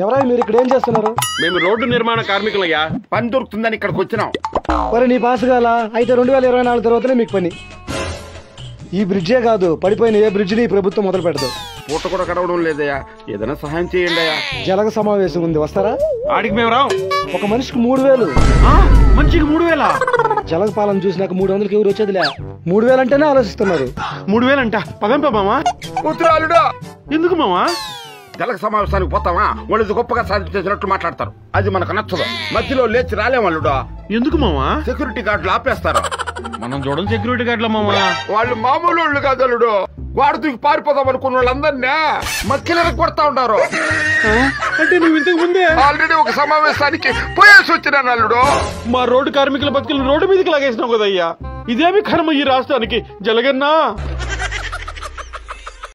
ఎవరా మీరు ఇక్కడ ఏం చేస్తున్నారు మేము రోడ్డు నిర్మాణ కార్మికులయ్యా పని దొరుకుతుందని ఇక్కడికి వచ్చినాం మరి నీ పాస్ కాల అయితే రెండు వేల ఇరవై నాలుగు తర్వాతనే మీకు పని ఈ బ్రిడ్జే కాదు పడిపోయిన ఏ బ్రిడ్జిని ఈ ప్రభుత్వం మొదలు పెడదు పూట కూడా కడవడం లేదయ్యా ఏదైనా సహాయం చేయండి అయ్యా జలగ సమావేశం ఉంది వస్తారా ఆడికి మేము రాం ఒక మనిషికి మూడు వేలు ఆ, మనిషికి మూడు వేల జలగ పాలన చూసినాక మూడు వందలకి ఎవరు వచ్చేదిలే మూడు వేలు అంటేనే ఆలోచిస్తున్నారు మూడు వేలంట పదంపా మామా కూతురాలుడు ఎందుకు మామా జలక సమావేశానికి పోతావా వాళ్ళు ఇది గొప్పగా సాధింపు చేసినట్టు మాట్లాడతారు అది మనకు నచ్చదు మధ్యలో లేచి రాలేం అల్లుడు ఎందుకు మామా సెక్యూరిటీ గార్డులు ఆపేస్తారు మనం చూడడం సెక్యూరిటీ గార్డ్ల మామా వాళ్ళు మామూలు వాళ్ళు కాదు అల్లుడు వాడు దూకి పారిపోదాం అనుకున్న వాళ్ళందరినీ మక్కిలకు కొడతా ఉంటారు అంటే నువ్వు ఇంతకు ముందే ఆల్రెడీ ఒక సమావేశానికి పోయేసి వచ్చినాను అల్లుడు మా రోడ్డు కార్మికుల బతుకులు రోడ్డు మీదకి లాగేసినావు కదయ్యా ఇదేమి కర్మ ఈ రాష్ట్రానికి జలగన్నా